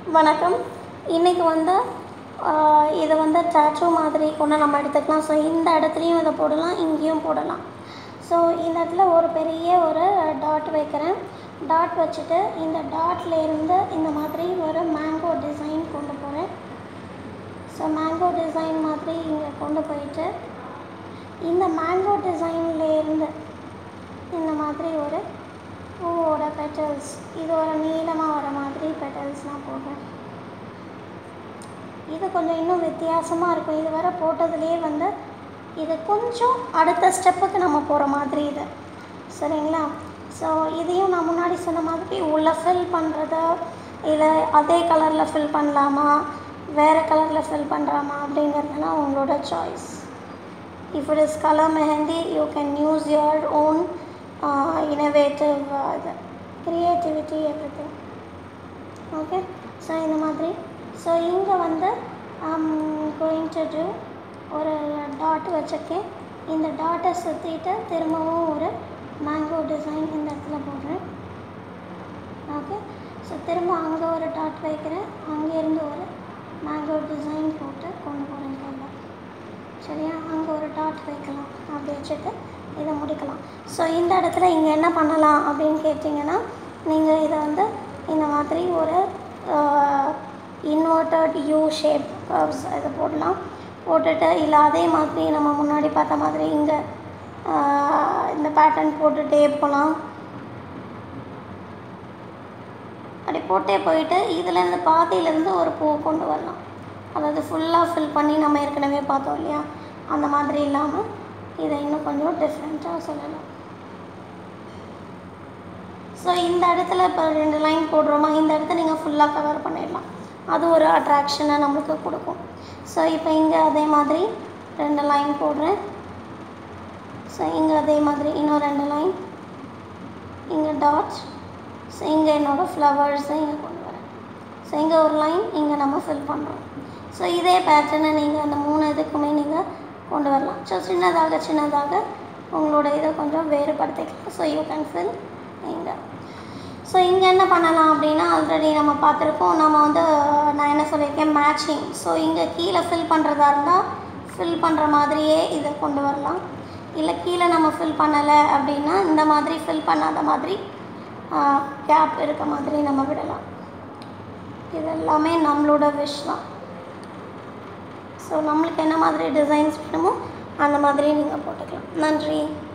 வணக்கம் இன்றைக்கி வந்து ஆஹ், இதை வந்து டேட்டூ மாதிரி கூட நம்ம எடுத்துக்கலாம் ஸோ இந்த இடத்துலையும் இதை போடலாம் இங்கேயும் போடலாம் ஸோ இந்த இடத்துல ஒரு பெரிய ஒரு டாட் வைக்கிறேன் டாட் வச்சுட்டு இந்த டாட்ல இருந்து இந்த மாதிரி ஒரு மேங்கோ டிசைன் கொண்டு போகிறேன் ஸோ மேங்கோ டிசைன் மாதிரி இங்கே கொண்டு போயிட்டு இந்த மேங்கோ டிசைன்லேருந்து இந்த மாதிரி ஒரு பூவோட பெட்டல்ஸ் இது ஒரு நீளமாக வர மாதிரி பெட்டல்ஸ் நான் போடுறேன் இது கொஞ்சம் இன்னும் வித்தியாசமாக இருக்கும் இது வரை போட்டதுலேயே வந்து இது கொஞ்சம் அடுத்த ஸ்டெப்புக்கு நம்ம போகிற மாதிரி இது சரிங்களா ஸோ இதையும் நான் முன்னாடி சொன்ன மாதிரி உள்ள ஃபில் பண்ணுறத இல்லை அதே கலரில் ஃபில் பண்ணலாமா வேறு கலரில் ஃபில் பண்ணுறாமா அப்படிங்கிறதுலாம் உங்களோட choice if it is color mehendi you can use your own uh, innovative uh, the creativity everything okay so இந்த மாதிரி ஸோ இங்கே வந்து கோயிங் டு டூ ஒரு டாட் வச்சுருக்கேன் இந்த டாட்டை சுற்றிட்டு திரும்பவும் ஒரு மேங்கோ டிசைன் இந்த இடத்துல போடுறேன் ஓகே ஸோ திரும்ப அங்கே ஒரு டாட் வைக்கிறேன் அங்கேருந்து ஒரு மேங்கோ டிசைன் போட்டு கொண்டு போகிறேன் கையில் சரியா அங்கே ஒரு டாட் வைக்கலாம் அப்படி வச்சுட்டு இதை முடிக்கலாம் ஸோ இந்த இடத்துல இங்கே என்ன பண்ணலாம் அப்படின்னு கேட்டிங்கன்னா நீங்கள் இதை வந்து இந்த மாதிரி ஒரு இன்வெர்ட்டட் யூ ஷேப் கர்வ்ஸ் இதை போடலாம் போட்டுட்டு இல்லை அதே மாதிரி நம்ம முன்னாடி பார்த்த மாதிரி இங்கே இந்த பேட்டர்ன் போட்டுகிட்டே போகலாம் அப்படி போட்டே போயிட்டு இதுலேருந்து பாதியிலேருந்து ஒரு பூ கொண்டு வரலாம் அதாவது ஃபுல்லாக ஃபில் பண்ணி நம்ம ஏற்கனவே பார்த்தோம் இல்லையா அந்த மாதிரி இல்லாமல் இதை இன்னும் கொஞ்சம் டிஃப்ரெண்ட்டாக சொல்லலாம் ஸோ இந்த இடத்துல இப்போ ரெண்டு லைன் போடுறோமா இந்த இடத்த நீங்கள் ஃபுல்லாக கவர் பண்ணிடலாம் அது ஒரு அட்ராக்ஷனை நம்மளுக்கு கொடுக்கும் ஸோ இப்போ இங்கே அதே மாதிரி ரெண்டு லைன் போடுறேன் ஸோ இங்கே அதே மாதிரி இன்னும் ரெண்டு லைன் இங்கே டாட்ஸ் ஸோ இங்கே என்னோடய ஃப்ளவர்ஸை இங்கே கொண்டு வரேன் ஸோ இங்கே ஒரு லைன் இங்கே நம்ம ஃபில் பண்ணுறோம் ஸோ இதே பேட்டர்னை நீங்கள் அந்த மூணு இதுக்குமே நீங்கள் கொண்டு வரலாம் ஸோ சின்னதாக சின்னதாக உங்களோட இதை கொஞ்சம் வேறுபடுத்திக்கலாம் ஸோ யூ கேன் ஃபில் இங்கே ஸோ இங்கே என்ன பண்ணலாம் அப்படின்னா ஆல்ரெடி நம்ம பார்த்துருக்கோம் நம்ம வந்து நான் என்ன சொல்லியிருக்கேன் மேட்சிங் ஸோ இங்கே கீழே ஃபில் பண்ணுறதா இருந்தால் ஃபில் பண்ணுற மாதிரியே இதை கொண்டு வரலாம் இல்லை கீழே நம்ம ஃபில் பண்ணலை அப்படின்னா இந்த மாதிரி ஃபில் பண்ணாத மாதிரி கேப் இருக்க மாதிரி நம்ம விடலாம் இது எல்லாமே நம்மளோட விஷ் தான் ஸோ நம்மளுக்கு என்ன மாதிரி டிசைன்ஸ் வேணுமோ அந்த மாதிரி நீங்கள் போட்டுக்கலாம் நன்றி